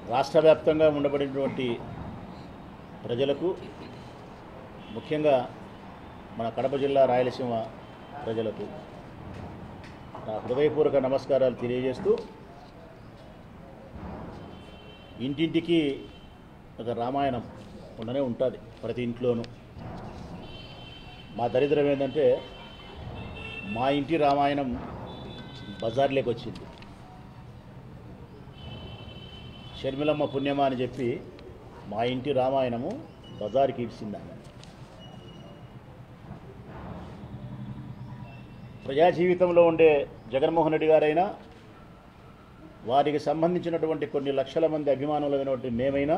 రాష్ట్ర వ్యాప్తంగా ఉండబడినటువంటి ప్రజలకు ముఖ్యంగా మన కడప జిల్లా రాయలసీమ ప్రజలకు నా హృదయపూర్వక నమస్కారాలు తెలియజేస్తూ ఇంటింటికి ఒక రామాయణం ఉండనే ఉంటుంది ప్రతి ఇంట్లోనూ మా దరిద్రం ఏంటంటే మా ఇంటి రామాయణం బజార్లోకి వచ్చింది షర్మిలమ్మ పుణ్యమా అని చెప్పి మా ఇంటి రామాయణము బజార్కి ఇచ్చింది ఆమె ప్రజా జీవితంలో ఉండే జగన్మోహన్ రెడ్డి గారైనా వారికి సంబంధించినటువంటి కొన్ని లక్షల మంది అభిమానులైనటువంటి మేమైనా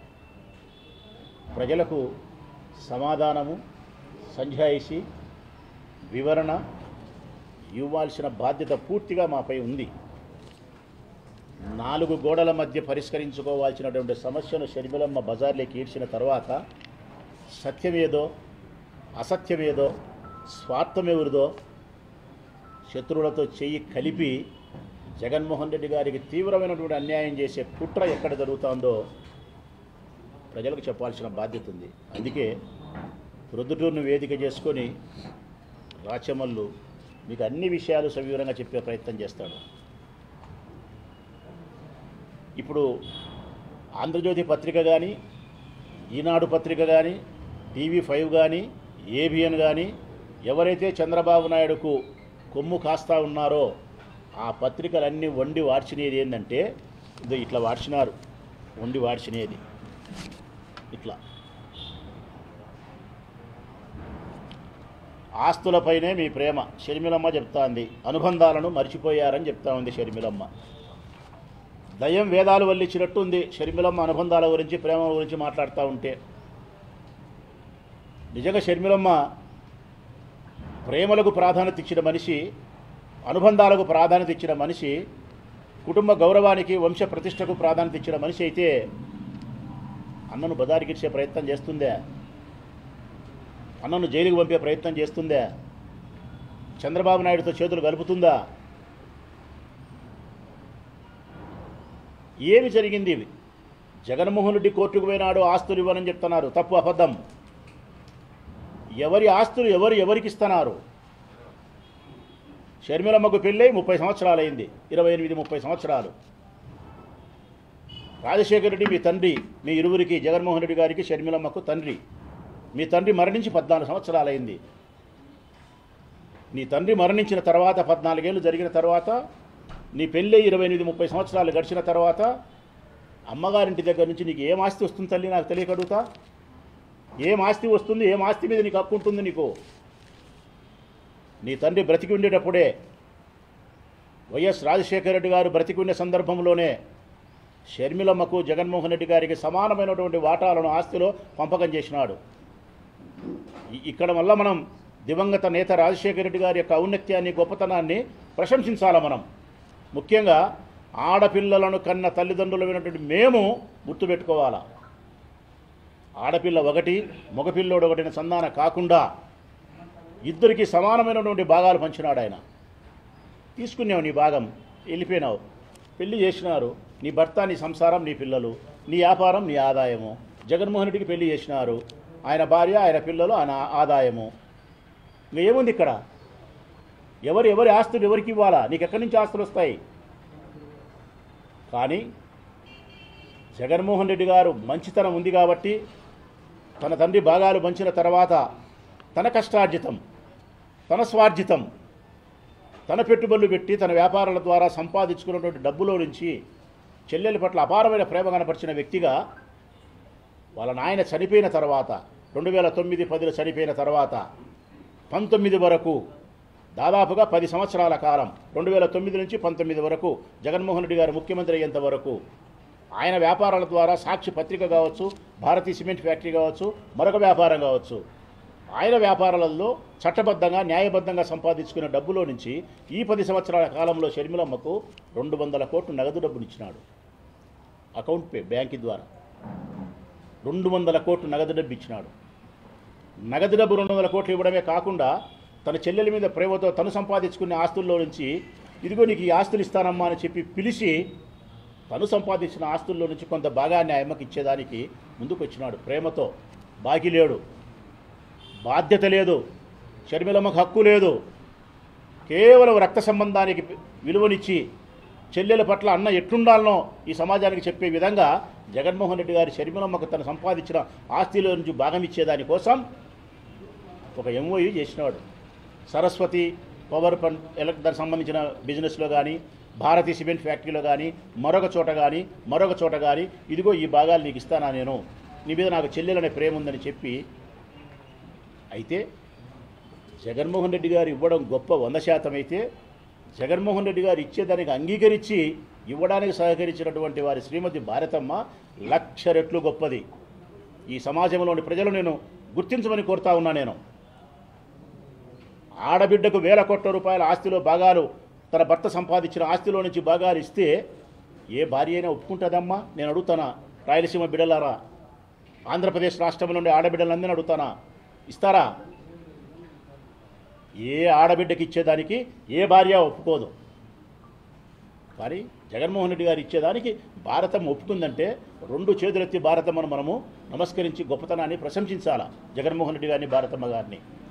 ప్రజలకు సమాధానము సంజాయిషి వివరణ ఇవ్వాల్సిన బాధ్యత పూర్తిగా మాపై ఉంది నాలుగు గోడల మధ్య పరిష్కరించుకోవాల్సినటువంటి సమస్యను షర్మిలమ్మ బజార్లోకి ఈడ్చిన తర్వాత సత్యమేదో అసత్యమేదో స్వార్థమెవరిదో శత్రువులతో చెయ్యి కలిపి జగన్మోహన్ రెడ్డి గారికి తీవ్రమైనటువంటి అన్యాయం చేసే కుట్ర ఎక్కడ జరుగుతుందో ప్రజలకు చెప్పాల్సిన బాధ్యత ఉంది అందుకే ప్రొద్దుటూరును వేదిక చేసుకొని రాచమల్లు మీకు అన్ని విషయాలు సవివరంగా చెప్పే ప్రయత్నం చేస్తాడు ఇప్పుడు ఆంధ్రజ్యోతి పత్రిక కానీ ఈనాడు పత్రిక కానీ టీవీ ఫైవ్ కానీ ఏబిఎన్ కానీ ఎవరైతే చంద్రబాబు నాయుడుకు కొమ్ము కాస్తా ఉన్నారో ఆ పత్రికలన్నీ వండి వాడ్చినేది ఏంటంటే ఇదో ఇట్లా వాడ్చినారు వండి వాడ్చినేది ఇట్లా ఆస్తులపైనే మీ ప్రేమ షర్మిలమ్మ చెప్తాంది అనుబంధాలను మర్చిపోయారని చెప్తా ఉంది షర్మిలమ్మ దయ్యం వేదాలు వల్లిచ్చినట్టు ఉంది షర్మిలమ్మ అనుబంధాల గురించి ప్రేమ గురించి మాట్లాడుతూ ఉంటే నిజంగా షర్మిలమ్మ ప్రేమలకు ప్రాధాన్యత ఇచ్చిన మనిషి అనుబంధాలకు ప్రాధాన్యత ఇచ్చిన మనిషి కుటుంబ గౌరవానికి వంశ ప్రతిష్టకు ప్రాధాన్యత ఇచ్చిన మనిషి అయితే అన్నను బజారుకిచ్చే ప్రయత్నం చేస్తుందే అన్నను జైలుకు పంపే ప్రయత్నం చేస్తుందే చంద్రబాబు నాయుడుతో చేతులు కలుపుతుందా ఏమి జరిగింది ఇవి జగన్మోహన్ రెడ్డి కోర్టుకు పోయినాడు ఆస్తులు ఇవ్వనని చెప్తున్నారు తప్పు అబద్ధం ఎవరి ఆస్తులు ఎవరు ఎవరికి ఇస్తున్నారు షర్మిలమ్మకు పెళ్ళై ముప్పై సంవత్సరాలు అయింది ఇరవై ఎనిమిది ముప్పై సంవత్సరాలు రాజశేఖర రెడ్డి మీ తండ్రి మీ ఇరువురికి జగన్మోహన్ రెడ్డి గారికి షర్మిలమ్మకు తండ్రి మీ తండ్రి మరణించి పద్నాలుగు సంవత్సరాలు అయింది నీ తండ్రి మరణించిన తర్వాత పద్నాలుగేళ్ళు జరిగిన తర్వాత నీ పెళ్ళి ఇరవై ఎనిమిది ముప్పై సంవత్సరాలు గడిచిన తర్వాత అమ్మగారింటి దగ్గర నుంచి నీకు ఏం ఆస్తి వస్తుంది తల్లి నాకు తెలియకడుగుతా ఏం ఆస్తి వస్తుంది ఏం ఆస్తి మీద నీకు హక్కు ఉంటుంది నీకు నీ తండ్రి బ్రతికి ఉండేటప్పుడే వైఎస్ రాజశేఖర రెడ్డి గారు బ్రతికి ఉండే సందర్భంలోనే షర్మిలమ్మకు జగన్మోహన్ రెడ్డి గారికి సమానమైనటువంటి వాటాలను ఆస్తిలో పంపకం చేసినాడు ఇ- ఇక్కడ వల్ల మనం దివంగత నేత రాజశేఖర రెడ్డి గారి యొక్క ఔన్నత్యాన్ని గొప్పతనాన్ని ప్రశంసించాలి మనం ముఖ్యంగా ఆడపిల్లలను కన్న తల్లిదండ్రులమైనటువంటి మేము గుర్తుపెట్టుకోవాలా ఆడపిల్ల ఒకటి మగపిల్లోడు ఒకటిన సంధాన కాకుండా ఇద్దరికి సమానమైనటువంటి భాగాలు పంచినాడు ఆయన తీసుకున్నావు నీ భాగం వెళ్ళిపోయినావు పెళ్లి చేసినారు నీ భర్త నీ సంసారం నీ పిల్లలు నీ వ్యాపారం నీ ఆదాయము జగన్మోహన్ రెడ్డికి పెళ్లి చేసినారు ఆయన భార్య ఆయన పిల్లలు ఆయన ఆదాయము ఇంకా ఏముంది ఇక్కడ ఎవరు ఎవరి ఆస్తులు ఎవరికి ఇవ్వాలా నీకు ఎక్కడి నుంచి ఆస్తులు వస్తాయి కానీ జగన్మోహన్ రెడ్డి గారు మంచితనం ఉంది కాబట్టి తన తండ్రి భాగాలు పంచిన తర్వాత తన కష్టార్జితం తన స్వార్జితం తన పెట్టుబడులు పెట్టి తన వ్యాపారాల ద్వారా సంపాదించుకున్నటువంటి డబ్బులో నుంచి చెల్లెల పట్ల అపారమైన ప్రేమ కనపరిచిన వ్యక్తిగా వాళ్ళ నాయన చనిపోయిన తర్వాత రెండు వేల తొమ్మిది పదిలో చనిపోయిన తర్వాత పంతొమ్మిది వరకు దాదాపుగా పది సంవత్సరాల కాలం రెండు వేల తొమ్మిది నుంచి పంతొమ్మిది వరకు జగన్మోహన్ రెడ్డి గారు ముఖ్యమంత్రి అయ్యేంత వరకు ఆయన వ్యాపారాల ద్వారా సాక్షి పత్రిక కావచ్చు భారతీయ సిమెంట్ ఫ్యాక్టరీ కావచ్చు మరొక వ్యాపారం కావచ్చు ఆయన వ్యాపారాలలో చట్టబద్ధంగా న్యాయబద్ధంగా సంపాదించుకున్న డబ్బులో నుంచి ఈ పది సంవత్సరాల కాలంలో షర్మిలమ్మకు రెండు వందల కోట్లు నగదు డబ్బులు ఇచ్చినాడు అకౌంట్ పే బ్యాంకు ద్వారా రెండు వందల కోట్లు నగదు డబ్బు ఇచ్చినాడు నగదు డబ్బు రెండు వందల కోట్లు ఇవ్వడమే కాకుండా తన చెల్లెల మీద ప్రేమతో తను సంపాదించుకునే ఆస్తుల్లో నుంచి ఇదిగో నీకు ఈ ఆస్తులు ఇస్తానమ్మా అని చెప్పి పిలిచి తను సంపాదించిన ఆస్తుల్లో నుంచి కొంత భాగాన్ని ఆయమ్మకి ఇచ్చేదానికి ముందుకు వచ్చినాడు ప్రేమతో బాకీ లేడు బాధ్యత లేదు షర్మిలమ్మకు హక్కు లేదు కేవలం రక్త సంబంధానికి విలువనిచ్చి చెల్లెల పట్ల అన్న ఎట్లుండాలనో ఈ సమాజానికి చెప్పే విధంగా జగన్మోహన్ రెడ్డి గారి షర్మిలమ్మకు తను సంపాదించిన ఆస్తిలో నుంచి భాగం ఇచ్చేదానికోసం ఒక ఎంఓయూ చేసినాడు సరస్వతి పవర్ పన్ ఎలక్ దానికి సంబంధించిన బిజినెస్లో కానీ భారతీ సిమెంట్ ఫ్యాక్టరీలో కానీ మరొక చోట కానీ మరొక చోట కానీ ఇదిగో ఈ భాగాలు నీకు ఇస్తానా నేను నీ మీద నాకు చెల్లెలనే ప్రేమ ఉందని చెప్పి అయితే జగన్మోహన్ రెడ్డి గారు ఇవ్వడం గొప్ప వంద శాతం అయితే జగన్మోహన్ రెడ్డి గారు ఇచ్చేదానికి అంగీకరించి ఇవ్వడానికి సహకరించినటువంటి వారి శ్రీమతి భారతమ్మ లక్ష రెట్లు గొప్పది ఈ సమాజంలోని ప్రజలు నేను గుర్తించమని కోరుతా ఉన్నా నేను ఆడబిడ్డకు వేల కోట్ల రూపాయల ఆస్తిలో భాగాలు తన భర్త సంపాదించిన ఆస్తిలో నుంచి భాగాలు ఇస్తే ఏ భార్య అయినా ఒప్పుకుంటుందమ్మా నేను అడుగుతానా రాయలసీమ బిడ్డలారా ఆంధ్రప్రదేశ్ రాష్ట్రం నుండి ఆడబిడ్డలందరినీ అడుగుతానా ఇస్తారా ఏ ఆడబిడ్డకి ఇచ్చేదానికి ఏ భార్య ఒప్పుకోదు కానీ జగన్మోహన్ రెడ్డి గారు ఇచ్చేదానికి భారతం ఒప్పుకుందంటే రెండు చేతులెత్తి భారతమ్మను మనము నమస్కరించి గొప్పతనాన్ని ప్రశంసించాలా జగన్మోహన్ రెడ్డి గారిని భారతమ్మ గారిని